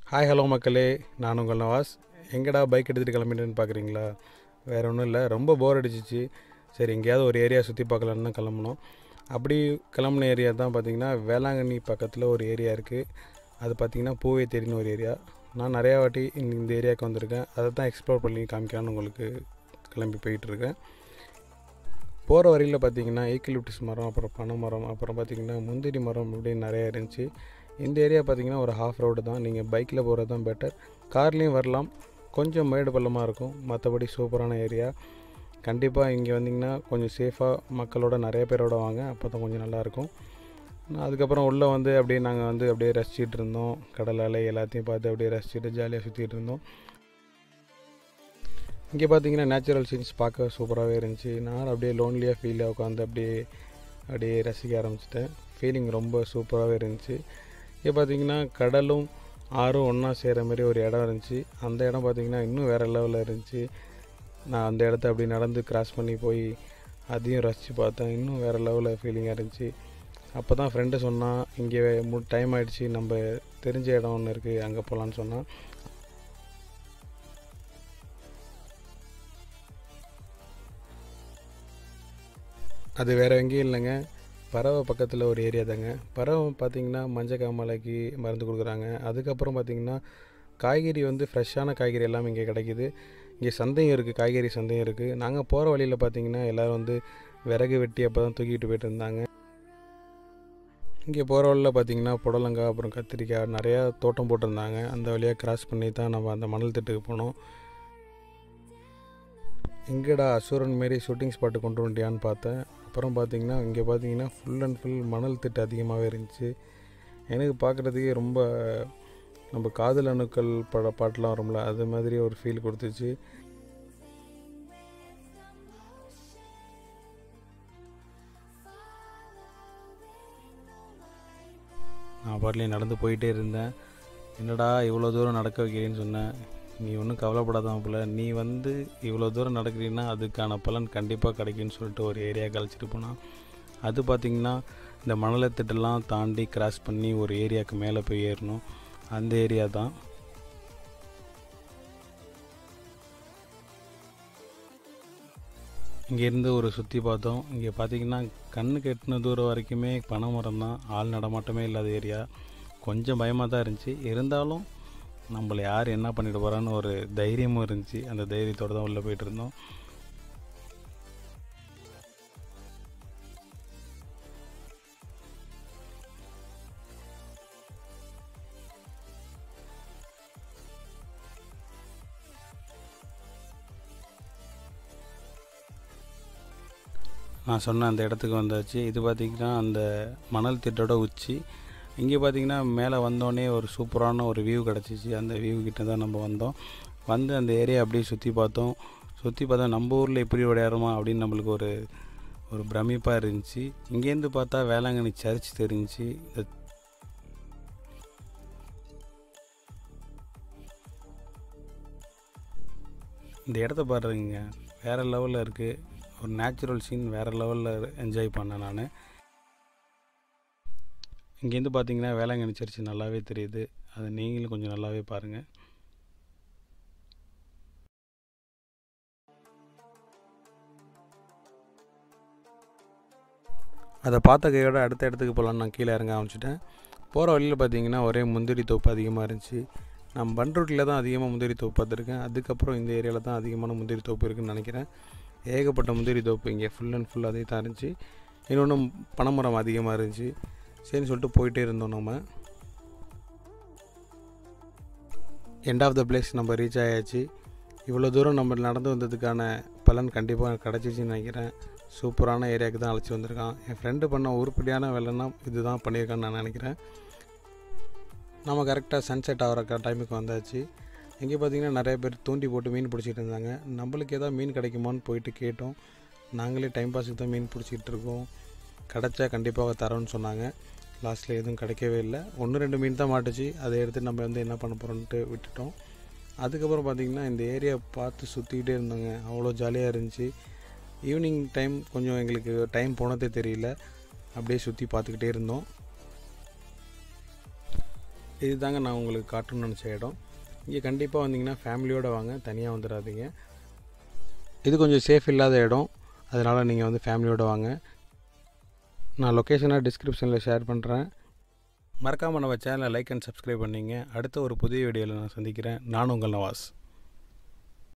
hi hello மக்களே நான் உங்கள் நவாஸ் எங்கடா பைக் எடுத்துகிட்டு கிளம்பிட்டேன்னு பார்க்குறீங்களா வேறு ஒன்றும் இல்லை ரொம்ப போர் அடிச்சிச்சு சரி எங்கேயாவது ஒரு ஏரியா சுற்றி பார்க்கலான்னு தான் கிளம்புனோம் அப்படி கிளம்புன ஏரியா தான் பார்த்திங்கன்னா வேளாங்கண்ணி பக்கத்தில் ஒரு ஏரியா இருக்குது அது பார்த்திங்கன்னா பூவை தேடின்னு ஒரு ஏரியா நான் நிறையா வாட்டி இந்த இந்த ஏரியாவுக்கு வந்திருக்கேன் அதை தான் எக்ஸ்ப்ளோர் பண்ணி காமிக்கலான்னு உங்களுக்கு கிளம்பி போயிட்டுருக்கேன் போகிற வழியில் பார்த்தீங்கன்னா ஈக்கிலிப்டிஸ் மரம் அப்புறம் பனை மரம் அப்புறம் பார்த்திங்கன்னா முந்திரி மரம் இப்படின்னு நிறையா இருந்துச்சு இந்த ஏரியா பார்த்திங்கன்னா ஒரு ஹாஃப் ரோடு தான் நீங்கள் பைக்கில் போகிறது தான் பெட்டர் கார்லேயும் வரலாம் கொஞ்சம் மேடு பள்ளமாக இருக்கும் மற்றபடி சூப்பரான ஏரியா கண்டிப்பாக இங்கே வந்தீங்கன்னா கொஞ்சம் சேஃபாக மக்களோட நிறைய பேரோட வாங்க அப்போ தான் கொஞ்சம் நல்லாயிருக்கும் அதுக்கப்புறம் உள்ளே வந்து அப்படியே நாங்கள் வந்து அப்படியே ரசிச்சிட்டு இருந்தோம் கடல் அலை எல்லாத்தையும் பார்த்து அப்படியே ரசிச்சுட்டு ஜாலியாக சுற்றிட்டு இருந்தோம் இங்கே பார்த்தீங்கன்னா நேச்சுரல் சீன்ஸ் பார்க்க சூப்பராகவே இருந்துச்சு நான் அப்படியே லோன்லியாக ஃபீலாக உட்காந்து அப்படியே அப்படியே ரசிக்க ஆரம்பிச்சிட்டேன் ஃபீலிங் ரொம்ப சூப்பராகவே இருந்துச்சு இங்கே பார்த்தீங்கன்னா கடலும் ஆறும் ஒன்றா சேர்கிற மாதிரி ஒரு இடம் இருந்துச்சு அந்த இடம் பார்த்திங்கன்னா இன்னும் வேறு லெவலில் இருந்துச்சு நான் அந்த இடத்த அப்படி நடந்து கிராஸ் பண்ணி போய் அதையும் ரசித்து பார்த்தேன் இன்னும் வேறு லெவலில் ஃபீலிங்காக இருந்துச்சு அப்போ தான் ஃப்ரெண்டு சொன்னான் இங்கே மு டைம் ஆகிடுச்சு நம்ம தெரிஞ்ச இடம் ஒன்று இருக்குது அங்கே போகலான்னு சொன்னான் அது வேறு எங்கேயும் இல்லைங்க பறவை பக்கத்தில் ஒரு ஏரியா தாங்க பறவை பார்த்திங்கன்னா மஞ்சள் காமாலைக்கு மருந்து கொடுக்குறாங்க அதுக்கப்புறம் பார்த்திங்கன்னா காய்கறி வந்து ஃப்ரெஷ்ஷான காய்கறி எல்லாமே இங்கே கிடைக்கிது இங்கே சந்தையும் இருக்குது காய்கறி சந்தையும் இருக்குது நாங்கள் போகிற வழியில் பார்த்திங்கன்னா எல்லோரும் வந்து விறகு வெட்டி அப்போ தான் தூக்கிட்டு போயிட்டு இருந்தாங்க இங்கே போகிற வழியில் பார்த்திங்கன்னா புடலங்காய் அப்புறம் கத்திரிக்காய் நிறையா தோட்டம் போட்டிருந்தாங்க அந்த வழியாக கிராஸ் பண்ணி தான் நம்ம அந்த மணல் திட்டுக்கு போனோம் எங்கடா அசூரன் மாரி ஷூட்டிங் ஸ்பாட்டு கொண்டு வந்துட்டியான்னு பார்த்தேன் அப்புறம் பார்த்தீங்கன்னா இங்கே பார்த்தீங்கன்னா ஃபுல் அண்ட் ஃபுல் மணல் திட்டு அதிகமாகவே இருந்துச்சு எனக்கு பார்க்குறதுக்கே ரொம்ப நம்ம காதல் அணுக்கள் பட பாட்டெலாம் வரும்ல அது மாதிரி ஒரு ஃபீல் கொடுத்துச்சு நான் பாட்டிலே நடந்து போயிட்டே இருந்தேன் என்னடா இவ்வளோ தூரம் நடக்க வைக்கிறேன்னு சொன்னேன் நீ ஒன்றும் கவலைப்படாதான் போல நீ வந்து இவ்வளோ தூரம் நடக்கிறீன்னா அதுக்கான பலன் கண்டிப்பாக கிடைக்குன்னு சொல்லிட்டு ஒரு ஏரியா கழிச்சிட்டு போனான் அது பார்த்திங்கன்னா இந்த மணலை திட்டெல்லாம் தாண்டி கிராஸ் பண்ணி ஒரு ஏரியாவுக்கு மேலே போய் ஏறணும் அந்த ஏரியா தான் இங்கேருந்து ஒரு சுற்றி பார்த்தோம் இங்கே பார்த்தீங்கன்னா கண்ணு கெட்டின தூரம் வரைக்குமே பனை மரம் தான் ஆள் நடமாட்டமே இல்லாத ஏரியா கொஞ்சம் பயமாக தான் இருந்துச்சு இருந்தாலும் நம்மளை யார் என்ன பண்ணிட்டு போகிறான்னு ஒரு தைரியமும் இருந்துச்சு அந்த தைரியத்தோடு தான் உள்ளே போயிட்டு இருந்தோம் நான் சொன்ன அந்த இடத்துக்கு வந்தாச்சு இது பார்த்திங்கன்னா அந்த மணல் திட்டோட உச்சி இங்கே பார்த்திங்கன்னா மேலே வந்தோடனே ஒரு சூப்பரான ஒரு வியூ கிடச்சிச்சு அந்த வியூ கிட்ட தான் நம்ம வந்தோம் வந்து அந்த ஏரியா அப்படியே சுற்றி பார்த்தோம் சுற்றி பார்த்தா நம்ம ஊரில் எப்படி விளையாடுமா அப்படின்னு நம்மளுக்கு ஒரு ஒரு பிரமிப்பாக இருந்துச்சு இங்கேருந்து பார்த்தா வேளாங்கண்ணி சர்ச் தெரிஞ்சிச்சு இந்த இடத்த பாருங்க வேறு லெவலில் இருக்குது ஒரு நேச்சுரல் சீன் வேறு லெவலில் என்ஜாய் பண்ணேன் நான் இங்கேருந்து பார்த்தீங்கன்னா வேளாங்கண்ணி சர்ச்சு நல்லாவே தெரியுது அதை நீங்களும் கொஞ்சம் நல்லாவே பாருங்கள் அதை பார்த்த கையோட அடுத்த இடத்துக்கு போகலான்னு நான் கீழே இறங்க ஆரம்பிச்சிட்டேன் போகிற வழியில் பார்த்தீங்கன்னா ஒரே முந்திரி தோப்பு அதிகமாக இருந்துச்சு நான் பண்ருட்டியில் தான் அதிகமாக முந்திரி தோப்பு பார்த்துருக்கேன் அதுக்கப்புறம் இந்த ஏரியாவில் தான் அதிகமான முந்திரி தோப்பு இருக்குதுன்னு நினைக்கிறேன் ஏகப்பட்ட முந்திரி தோப்பு இங்கே ஃபுல் அண்ட் ஃபுல் அதே தான் இருந்துச்சு இன்னொன்று பனைமரம் அதிகமாக இருந்துச்சு சரின்னு சொல்லிட்டு போயிட்டே இருந்தோம் நம்ம எண்ட் ஆஃப் த பிளேஸ் நம்ம ரீச் ஆயாச்சு இவ்வளோ தூரம் நம்ம நடந்து வந்ததுக்கான பலன் கண்டிப்பாக கிடச்சிச்சின்னு நினைக்கிறேன் சூப்பரான ஏரியாவுக்கு தான் அழைச்சி வந்திருக்கான் என் ஃப்ரெண்டு பண்ண உருப்படியான வேலைன்னா இது தான் பண்ணியிருக்கான்னு நான் நினைக்கிறேன் நம்ம கரெக்டாக சன்செட் ஆகிற டைமுக்கு வந்தாச்சு இங்கே பார்த்திங்கன்னா நிறைய பேர் தூண்டி போட்டு மீன் பிடிச்சிட்டு இருந்தாங்க நம்மளுக்கு எதாவது மீன் கிடைக்குமான்னு போயிட்டு கேட்டோம் நாங்களே டைம் பாஸுக்கு தான் மீன் பிடிச்சிட்டு இருக்கோம் கிடச்சா கண்டிப்பாக தரோன்னு சொன்னாங்க லாஸ்ட்டில் எதுவும் கிடைக்கவே இல்லை ஒன்று ரெண்டு மீன் தான் மாட்டுச்சு அதை எடுத்து நம்ம வந்து என்ன பண்ண போகிறோன்ட்டு விட்டுட்டோம் அதுக்கப்புறம் பார்த்திங்கன்னா இந்த ஏரியா பார்த்து சுற்றிக்கிட்டே இருந்தாங்க அவ்வளோ ஜாலியாக இருந்துச்சு ஈவினிங் டைம் கொஞ்சம் எங்களுக்கு டைம் போனதே தெரியல அப்படியே சுற்றி பார்த்துக்கிட்டே இருந்தோம் இது தாங்க நான் உங்களுக்கு காட்டணும்னு நினச்ச இடம் இங்கே கண்டிப்பாக வந்தீங்கன்னா ஃபேமிலியோடு வாங்க தனியாக வந்துடாதீங்க இது கொஞ்சம் சேஃப் இல்லாத இடம் அதனால் நீங்கள் வந்து ஃபேமிலியோடு வாங்க நான் லொக்கேஷனை டிஸ்கிரிப்ஷனில் ஷேர் பண்ணுறேன் மறக்காமல் நம்ம சேனலை லைக் அண்ட் சப்ஸ்கிரைப் பண்ணிங்க அடுத்த ஒரு புதிய வீடியோவில் நான் சந்திக்கிறேன் நான் உங்கள் நவாஸ்